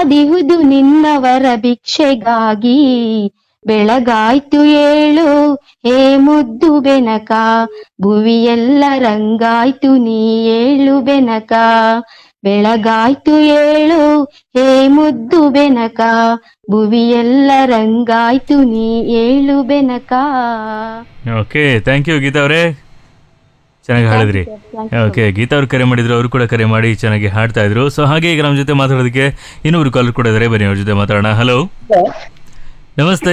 ಕಾದಿಹುದು ನಿನ್ನವರ ಭಿಕ್ಷೆಗಾಗಿ ಬೆಳಗಾಯ್ತು ಏಳು ಹೇ ಮುದ್ದು ಬೆನಕ ಭುವಿಯೆಲ್ಲ ರಂಗಾಯ್ತು ನೀ ಏಳು ಬೆನಕ ಬೆಳಗಾಯ್ತು ಏಳು ಹೇ ಮುದ್ದು ಬೆನಕ ಭುವಿಯೆಲ್ಲ ರಂಗಾಯ್ತು ನೀ ಏಳು Benaka okay thank you Geetha ಅವರೇ ಚೆನ್ನಾಗಿ ಹಾಡಿದ್ರಿ ಓಕೆ ಗೀತಾ ಅವ್ರು ಕರೆ ಮಾಡಿದ್ರು ಅವರು ಕೂಡ ಕರೆ ಮಾಡಿ ಚೆನ್ನಾಗಿ ಹಾಡ್ತಾ ಇದ್ರು ಸೊ ಹಾಗೆ ಈಗ ನಮ್ಮ ಜೊತೆ ಮಾತಾಡೋದಕ್ಕೆ ಇನ್ನೊಬ್ರು ಕಾಲರ್ ಕೂಡ ಇದ್ದಾರೆ ಬನ್ನಿ ಅವ್ರ ಜೊತೆ ಮಾತಾಡೋಣ ಹಲೋ ನಮಸ್ತೆ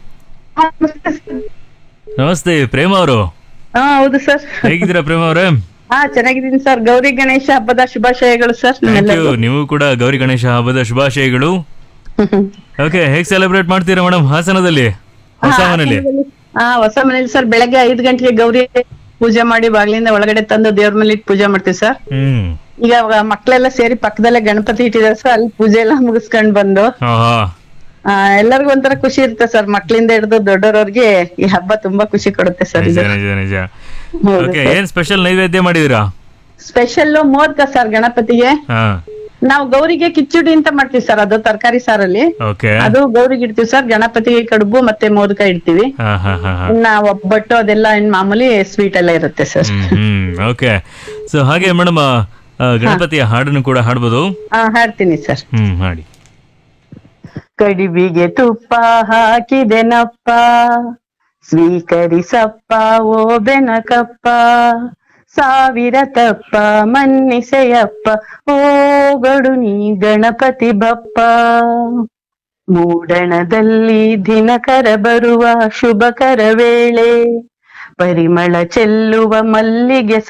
ನಮಸ್ತೆ ಪ್ರೇಮ ಅವರು ಹಾ ಹೌದು ಸರ್ ಹೇಗಿದ್ದೀರಾ ಪ್ರೇಮ ಅವರೇ ಹಾ ಚೆನ್ನಾಗಿದ್ದೀನಿ ಸರ್ ಗೌರಿ ಗಣೇಶ ಹಬ್ಬದ ಶುಭಾಶಯಗಳು ಸರ್ ಥ್ಯಾಂಕ್ ಯು ನೀವು ಕೂಡ ಗೌರಿ ಗಣೇಶ ಹಬ್ಬದ ಶುಭಾಶಯಗಳು ಓಕೆ ಹೇಗೆ ಸೆಲೆಬ್ರೇಟ್ ಮಾಡ್ತೀರಾ ಮೇಡಮ್ ಹಾಸನದಲ್ಲಿ ಹೊಸ ಮನೇಲಿ ಹಾ ಹೊಸ ಮನೇಲಿ ಸರ್ ಬೆಳಗ್ಗೆ ಐದು ಗಂಟೆಗೆ ಗೌರಿ ಪೂಜೆ ಮಾಡಿ ಬಾಗಿಲಿಂದ ಒಳಗಡೆ ತಂದು ದೇವ್ರ ಮೇಲೆ ಇಟ್ಟು ಪೂಜೆ ಮಾಡ್ತೀವಿ ಸರ್ ಹ್ಮ್ ಈಗ ಅವ- ಮಕ್ಳೆಲ್ಲ ಸೇರಿ ಪಕ್ಕದಲ್ಲೇ ಗಣಪತಿ ಇಟ್ಟಿದ್ದಾರೆ ಸರ್ ಅಲ್ಲಿ ಪೂಜೆ ಎಲ್ಲ ಮುಗಿಸ್ಕೊಂಡ್ ಬಂದು ಹಾ ಹಾ ಆ, ಎಲ್ಲರಿಗೂ ಒಂಥರ ಖುಷಿ ಇರುತ್ತೆ ಸರ್ ಮಕ್ಳಿಂದ ಹಿಡಿದು ದೊಡ್ಡೋರವ್ರಿಗೆ ಈ ಹಬ್ಬ ತುಂಬಾ ಖುಷಿ ಕೊಡುತ್ತೆ ಸರ್ ನಿಜ ಇದು ನಿಜ ನಿಜ ಓಕೆ ಏನ್ ಸ್ಪೆಷಲ್ ನೈವೇದ್ಯ ಮಾಡಿದೀರಾ ಸ್ಪೆಷಲ್ ಮೋದಕ ಸರ್ ಗಣಪತಿಗೆ ಹಾ ನಾವು ಗೌರಿಗೆ ಕಿಚ್ಚುಡಿ ಅಂತ ಮಾಡ್ತೀವಿ ಸರ್ ಅದು ತರಕಾರಿ ಸಾರಲ್ಲಿ ಓಕೆ ಅದು ಗೌರಿಗೆ ಇಡ್ತೀವಿ ಸರ್ ಗಣಪತಿಗೆ ಕಡುಬು ಮತ್ತೆ ಮೋದಕ ಇಡ್ತೀವಿ ಹಾ ಹಾ ಹಾ ಹಾ ಇನ್ನ ಒಬ್ಬಟ್ಟು ಅದೆಲ್ಲ ಇನ್ ಮಾಮೂಲಿ ಸ್ವೀಟ್ ಎಲ್ಲ ಇರುತ್ತೆ sir hmm hmm okay so ಹಾಗೆ ಮೇಡಮ್ ಗಣಪತಿಯ ಹಾಡನ್ನು ಕೂಡ ಹಾಡ್ಬೋದು ಹಾ ಹಾಡ್ತೀನಿ ಸರ್ ಹ್ಮ್ ಹಾಡಿ ಕಡಿಬಿಗೆ ತುಪ್ಪ ಹಾಕಿದೆನಪ್ಪ ಸ್ವೀಕರಿಸಪ್ಪ ಓ ಬೆನಕಪ್ಪ ಸಾವಿರ ತಪ್ಪ ಮನ್ನಿಸೆಯಪ್ಪ ಓ ಗಡು ನೀ ಗಣಪತಿ ಬಪ್ಪ ಮೂಡಣದಲ್ಲಿ ದಿನಕರ ಬರುವ ಶುಭಕರ ವೇಳೆ ಪರಿಮಳ ಚೆಲ್ಲುವ ಮಲ್ಲಿಗೆ